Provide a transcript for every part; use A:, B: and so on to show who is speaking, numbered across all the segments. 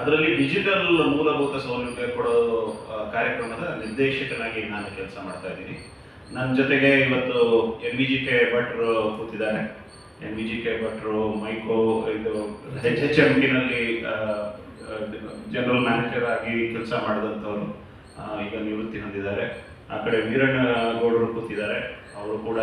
A: ಅದರಲ್ಲಿ ಡಿಜಿಟಲ್ ಮೂಲಭೂತ ಸೌಲಭ್ಯ ಕೊಡೋ ಆ, ಕಾರ್ಯಕ್ರಮದ ನಿರ್ದೇಶಕನಾಗಿ ನಾನು ಕೆಲಸ ಮಾಡ್ತಾ ಇದ್ದೀನಿ ನನ್ನ ಜೊತೆಗೆ ಇವತ್ತು ಎನ್ ವಿ ಜಿ ಕೆ ಭಟ್ರು ಕೂತಿದ್ದಾರೆ ಎನ್ ವಿ ಜಿ ಕೆ ಭಟ್ರು ಮೈಕೋ ಇದು ಎಚ್ ಎಚ್ ಎಂ ಟಿನಲ್ಲಿ ಜನರಲ್ ಮ್ಯಾನೇಜರ್ ಆಗಿ ಕೆಲಸ ಮಾಡಿದಂಥವ್ರು ಆ, ಈಗ ನಿವೃತ್ತಿ ಹೊಂದಿದ್ದಾರೆ ಆ ಕಡೆ ವೀರಣ್ಣ ಗೌಡರು ಕೂತಿದ್ದಾರೆ ಅವರು ಕೂಡ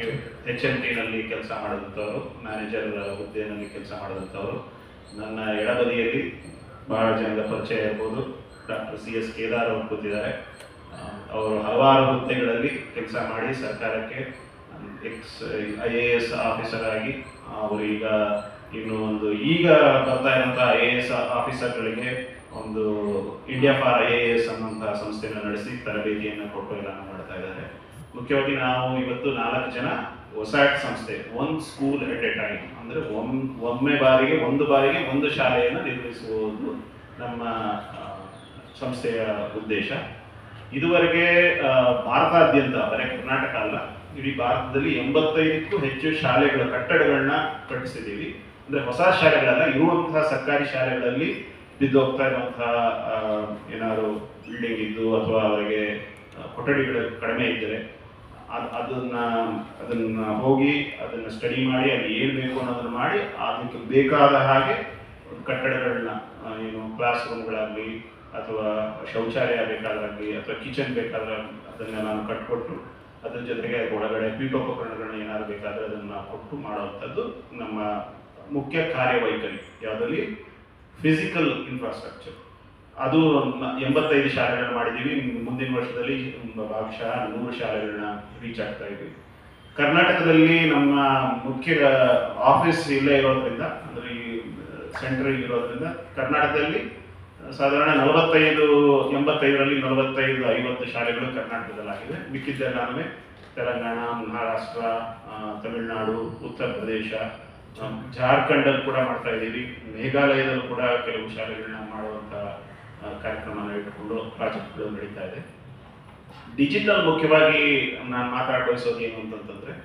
A: ಎಚ್ ಎಂ ಟಿನಲ್ಲಿ ಕೆಲಸ ಮಾಡಿದಂಥವ್ರು ಮ್ಯಾನೇಜರ್ ಹುದ್ದೆಯಲ್ಲಿ ಕೆಲಸ ಮಾಡಿದಂಥವ್ರು ನನ್ನ ಎಡಬದಿಯಲ್ಲಿ ಬಹಳ ಜನದ ಪರಿಚಯ ಇರ್ಬೋದು ಡಾಕ್ಟರ್ ಸಿ ಎಸ್ ಕೇದಾರ್ ಅವರು ಕೂತಿದ್ದಾರೆ ಆ, ಅವರು ಹಲವಾರು ಹುದ್ದೆಗಳಲ್ಲಿ ಕೆಲಸ ಮಾಡಿ ಸರ್ಕಾರಕ್ಕೆ ex I A S officer ಆಗಿ ಅವರು ಈಗ ಇನ್ನು ಒಂದು ಈಗ ಬರ್ತಾ ಇರುವಂಥ ಐ ಎ ಎಸ್ ಆಫೀಸರ್ಗಳಿಗೆ ಒಂದು India for I A S ಅನ್ನುವಂತಹ ಸಂಸ್ಥೆಯನ್ನು ನಡೆಸಿ ತರಬೇತಿಯನ್ನು ಕೊಟ್ಟು ಎಲ್ಲ ಮಾಡ್ತಾ ಇದ್ದಾರೆ ಮುಖ್ಯವಾಗಿ ನಾವು ಇವತ್ತು ನಾಲ್ಕು ಜನ ಒಸಾಟ್ ಸಂಸ್ಥೆ one school at a time ಅಂದ್ರೆ ಒಮ್ ಒಮ್ಮೆ ಬಾರಿಗೆ ಒಂದು ಬಾರಿಗೆ ಒಂದು ಶಾಲೆಯನ್ನು ನಿರ್ವಹಿಸುವುದು ನಮ್ಮ ಆ, ಸಂಸ್ಥೆಯ ಉದ್ದೇಶ ಇದುವರೆಗೆ ಆ, ಭಾರತಾದ್ಯಂತ ಬರೀ ಕರ್ನಾಟಕ ಅಲ್ಲ ಇಡೀ ಭಾರತದಲ್ಲಿ ಎಂಬತ್ತೈದಕ್ಕೂ ಹೆಚ್ಚು ಶಾಲೆಗಳ ಕಟ್ಟಡಗಳನ್ನ ಕಟ್ಟಿಸಿದ್ದೀವಿ ಅಂದ್ರೆ ಹೊಸ ಶಾಲೆಗಳಲ್ಲ ಇರುವಂತಹ ಸರ್ಕಾರಿ ಶಾಲೆಗಳಲ್ಲಿ ಬಿದ್ದೋಗ್ತಾ ಇರುವಂತಹ ಆ, ಏನಾದ್ರು ಬಿಲ್ಡಿಂಗ್ ಇದ್ದು ಅಥವಾ ಅವರಿಗೆ ಆ, ಕೊಠಡಿಗಳು ಕಡಿಮೆ ಇದ್ದರೆ ಅದ್- ಅದನ್ನ ಅದನ್ನ ಹೋಗಿ ಅದನ್ನ ಸ್ಟಡಿ ಮಾಡಿ ಅಲ್ಲಿ ಏನ್ ಬೇಕು ಅನ್ನೋದನ್ನ ಮಾಡಿ ಅದಕ್ಕೆ ಬೇಕಾದ ಹಾಗೆ ಕಟ್ಟಡಗಳನ್ನ ಆ, ಏನು ಕ್ಲಾಸ್ ರೂಮ್ಗಳಾಗಲಿ ಅಥವಾ ಶೌಚಾಲಯ ಬೇಕಾದಾಗಲಿ ಅಥವಾ ಕಿಚನ್ ಬೇಕಾದ್ರೆ ಅದನ್ನ ನಾನು ಕಟ್ಕೊಟ್ಟು ಅದ್ರ ಜೊತೆಗೆ ಒಳಗಡೆ ಪೀಠೋಪಕರಣಗಳನ್ನ ಏನಾದ್ರು ಬೇಕಾದ್ರೆ ಅದನ್ನ ಕೊಟ್ಟು ಮಾಡುವಂಥದ್ದು ನಮ್ಮ ಮುಖ್ಯ ಕಾರ್ಯವೈಖರಿ ಯಾವುದಲ್ಲಿ ಫಿಸಿಕಲ್ ಇನ್ಫ್ರಾಸ್ಟ್ರಕ್ಚರ್ ಅದು ನ- ಎಂಬತ್ತೈದು ಶಾಲೆಗಳನ್ನ ಮಾಡಿದ್ದೀವಿ ಮುಂದಿನ ವರ್ಷದಲ್ಲಿ ಭಾಗಶಃ ನೂರು ಶಾಲೆಗಳನ್ನ ರೀಚ್ ಆಗ್ತಾ ಇದ್ದೀವಿ ಕರ್ನಾಟಕದಲ್ಲಿ ನಮ್ಮ ಮುಖ್ಯ ಆಫೀಸ್ ಇಲ್ಲೇ ಇರೋದ್ರಿಂದ ಅಂದ್ರೆ ಈ ಸೆಂಟರ್ ಇರೋದ್ರಿಂದ ಕರ್ನಾಟಕದಲ್ಲಿ ಸಾಧಾರಣ ನಲವತ್ತೈದು ಎಂಬತ್ತೈದರಲ್ಲಿ ನಲವತ್ತೈದು ಐವತ್ತು ಶಾಲೆಗಳು ಕರ್ನಾಟಕದಲ್ಲಾಗಿವೆ ಮಿಕ್ಕಿದ್ದೆಲ್ಲಾನು ತೆಲಂಗಾಣ ಮಹಾರಾಷ್ಟ್ರ ಆ, ತಮಿಳುನಾಡು ಉತ್ತರ ಪ್ರದೇಶ ಆ, ಜಾರ್ಖಂಡಲ್ಲಿ ಕೂಡ ಮಾಡ್ತಾ ಇದ್ದೀವಿ ಮೇಘಾಲಯದಲ್ಲೂ ಕೂಡ ಕೆಲವು ಶಾಲೆಗಳನ್ನ ಮಾಡುವಂತ ಆ, ಕಾರ್ಯಕ್ರಮನ ಇಟ್ಕೊಂಡು ಪ್ರಾಜೆಕ್ಟ್ಗಳು ನಡೀತಾ ಇದೆ ಡಿಜಿಟಲ್ ಮುಖ್ಯವಾಗಿ ನಾನು ಮಾತಾಡ ಬಯಸೋದು ಏನು ಅಂತಂತಂದ್ರೆ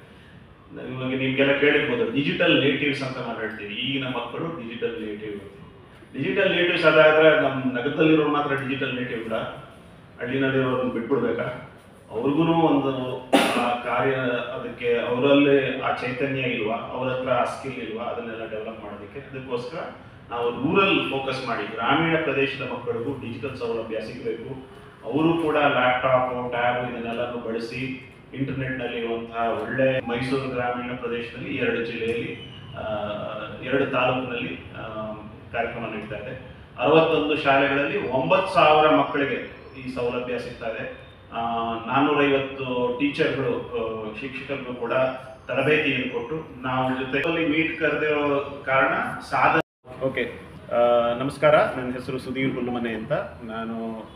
A: ಇವಾಗ ನಿಮ್ಗೆಲ್ಲ ಕೇಳಿರ್ಬೋದು ಡಿಜಿಟಲ್ ನೇಟಿವ್ಸ್ ಅಂತ ಮಾತಾಡ್ತೀವಿ ಈಗಿನ ಮಕ್ಕಳು ಡಿಜಿಟಲ್ ನೇಟಿವ್ ಡಿಜಿಟಲ್ ನೇಟಿವ್ಸ್ ಅದಾದ್ರೆ ನಮ್ಮ ನಗರದಲ್ಲಿರೋರು ಮಾತ್ರ ಡಿಜಿಟಲ್ ನೇಟಿವ್ ಕೂಡ ಹಳ್ಳಿನಲ್ಲಿರೋರನ್ನ ಬಿಟ್ಬಿಡ್ಬೇಕಾ ಅವ್ರಿಗೂ ಒಂದು ಆ ಕಾರ್ಯ ಅದಕ್ಕೆ ಅವರಲ್ಲಿ ಆ ಚೈತನ್ಯ ಇಲ್ವಾ ಅವ್ರ ಹತ್ರ ಆ ಸ್ಕಿಲ್ ಇಲ್ವಾ ಅದನ್ನೆಲ್ಲ ಡೆವಲಪ್ ಮಾಡೋದಕ್ಕೆ ಅದಕ್ಕೋಸ್ಕರ ನಾವು ರೂರಲ್ ಫೋಕಸ್ ಮಾಡಿ ಗ್ರಾಮೀಣ ಪ್ರದೇಶದ ಮಕ್ಕಳಿಗೂ ಡಿಜಿಟಲ್ ಸೌಲಭ್ಯ ಸಿಗಬೇಕು ಅವರು ಕೂಡ ಲ್ಯಾಪ್ಟಾಪ್ ಟ್ಯಾಬ್ ಇದನ್ನೆಲ್ಲನೂ ಬಳಸಿ ಇಂಟರ್ನೆಟ್ನಲ್ಲಿ ಇರುವಂತಹ ಒಳ್ಳೆ ಮೈಸೂರು ಗ್ರಾಮೀಣ ಪ್ರದೇಶದಲ್ಲಿ ಎರಡು ಜಿಲ್ಲೆಯಲ್ಲಿ ಆ, ಎರಡು ತಾಲೂಕಿನಲ್ಲಿ ಆ, ಕಾರ್ಯಕ್ರಮ ನಡೀತಾ ಇದೆ ಅರವತ್ತೊಂದು ಶಾಲೆಗಳಲ್ಲಿ ಒಂಬತ್ತು ಸಾವಿರ ಮಕ್ಕಳಿಗೆ ಈ ಸೌಲಭ್ಯ ಸಿಗ್ತಾ ಇದೆ ಆ, ನಾನ್ನೂರೈವತ್ತು ಟೀಚರ್ಗಳು ಆ, ಶಿಕ್ಷಕರಿಗೂ ಕೂಡ ತರಬೇತಿಯನ್ನು ಕೊಟ್ಟು ನಾವು ಜೊತೆಯಲ್ಲಿ ಮೀಟ್ ಕರೆದಿರೋ ಕಾರಣ ಸಾಧನೆ ಓಕೆ ನಮಸ್ಕಾರ ನನ್ನ ಹೆಸರು ಸುಧೀರ್ ಹುಲ್ಲುಮನೆ ಅಂತ ನಾನು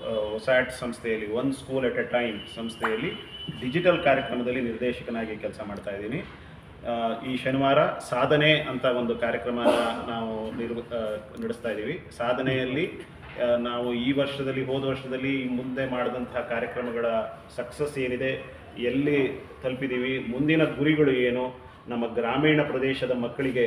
A: ಒಸಾಟ್ ಸಂಸ್ಥೆಯಲ್ಲಿ one school at a time ಸಂಸ್ಥೆಯಲ್ಲಿ ಡಿಜಿಟಲ್ ಕಾರ್ಯಕ್ರಮದಲ್ಲಿ ನಿರ್ದೇಶಕನಾಗಿ ಕೆಲಸ ಮಾಡ್ತಾ ಇದ್ದೀನಿ ಆ, ಈ ಶನಿವಾರ ಸಾಧನೆ ಅಂತ ಒಂದು ಕಾರ್ಯಕ್ರಮ ನಾವು ನಿರ್ವ ಆ, ನಡೆಸ್ತಾ ಇದ್ದೀವಿ ಸಾಧನೆಯಲ್ಲಿ ಆ, ನಾವು ಈ ವರ್ಷದಲ್ಲಿ ಹೋದ ವರ್ಷದಲ್ಲಿ ಮುಂದೆ ಮಾಡಿದಂತಹ ಕಾರ್ಯಕ್ರಮಗಳ ಸಕ್ಸಸ್ ಏನಿದೆ ಎಲ್ಲಿ ತಲುಪಿದ್ದೀವಿ ಮುಂದಿನ ಗುರಿಗಳು ಏನು ನಮ್ಮ ಗ್ರಾಮೀಣ ಪ್ರದೇಶದ ಮಕ್ಕಳಿಗೆ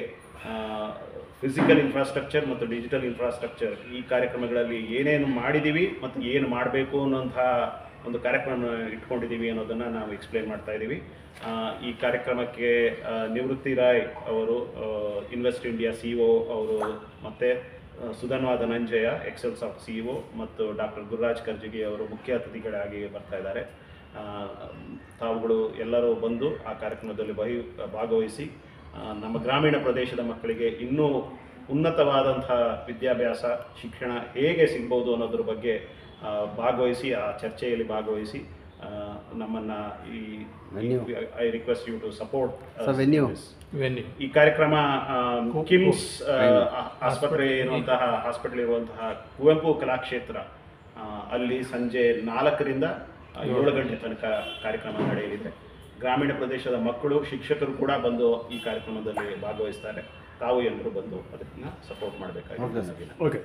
A: ಫಿಸಿಕಲ್ ಇನ್ಫ್ರಾಸ್ಟ್ರಕ್ಚರ್ ಮತ್ತು ಡಿಜಿಟಲ್ ಇನ್ಫ್ರಾಸ್ಟ್ರಕ್ಚರ್ ಈ ಕಾರ್ಯಕ್ರಮಗಳಲ್ಲಿ ಏನೇನು ಮಾಡಿದ್ದೀವಿ ಮತ್ತು ಏನು ಮಾಡಬೇಕು ಅನ್ನೋಂತಹ ಒಂದು ಕಾರ್ಯಕ್ರಮ ಇಟ್ಕೊಂಡಿದ್ದೀವಿ ಅನ್ನೋದನ್ನು ನಾವು ಎಕ್ಸ್ಪ್ಲೇನ್ ಮಾಡ್ತಾ ಇದ್ದೀವಿ ಆ, ಈ ಕಾರ್ಯಕ್ರಮಕ್ಕೆ ಆ, ನಿವೃತ್ತಿ ರಾಯ್ ಅವರು ಇನ್ವೆಸ್ಟ್ ಇಂಡಿಯಾ ಸಿ ಒ ಅವರು ಮತ್ತು Sudhanva Dhananjaya excels of C O ಮತ್ತು ಡಾಕ್ಟರ್ ಗುರುರಾಜ್ ಕರ್ಜಿಗಿ ಅವರು ಮುಖ್ಯ ಅತಿಥಿಗಳಾಗಿ ಬರ್ತಾ ಇದ್ದಾರೆ ಆ, ತಾವುಗಳು ಎಲ್ಲರೂ ಬಂದು ಆ ಕಾರ್ಯಕ್ರಮದಲ್ಲಿ ಬಹಿ ಭಾಗವಹಿಸಿ ಆ, ನಮ್ಮ ಗ್ರಾಮೀಣ ಪ್ರದೇಶದ ಮಕ್ಕಳಿಗೆ ಇನ್ನೂ ಉನ್ನತವಾದಂಥ ವಿದ್ಯಾಭ್ಯಾಸ ಶಿಕ್ಷಣ ಹೇಗೆ ಸಿಗ್ಬೋದು ಅನ್ನೋದ್ರ ಬಗ್ಗೆ ಆ, ಭಾಗವಹಿಸಿ ಆ ಚರ್ಚೆಯಲ್ಲಿ ಭಾಗವಹಿಸಿ ಆ, ನಮ್ಮನ್ನ ಈ
B: Venue.
A: I request you to support
B: Sir, venue.
C: Venue
A: ಈ ಕಾರ್ಯಕ್ರಮ ಆ, ಕಿಮ್ಸ್ ಆ,
B: Venue.
A: ಆ- ಆಸ್ಪತ್ರೆ ಇರುವಂತಹ ಹಾಸ್ಪಿಟಲ್ ಇರುವಂತಹ ಕುವೆಂಪು ಕಲಾಕ್ಷೇತ್ರ ಆ, ಅಲ್ಲಿ ಸಂಜೆ ನಾಲ್ಕರಿಂದ ಆ, ಏಳು ಗಂಟೆ ತನಕ ಕಾರ್ಯಕ್ರಮ ನಡೆಯಲಿದೆ ಗ್ರಾಮೀಣ ಪ್ರದೇಶದ ಮಕ್ಕಳು ಶಿಕ್ಷಕರು ಕೂಡ ಬಂದು ಈ ಕಾರ್ಯಕ್ರಮದಲ್ಲಿ ಭಾಗವಹಿಸ್ತಾರೆ ತಾವು ಎಲ್ಲರೂ ಬಂದು ಅದನ್ನ ಸಪೋರ್ಟ್
B: Okay, sir.
A: ಮಾಡಬೇಕಾಗಿ
C: ಓಕೆ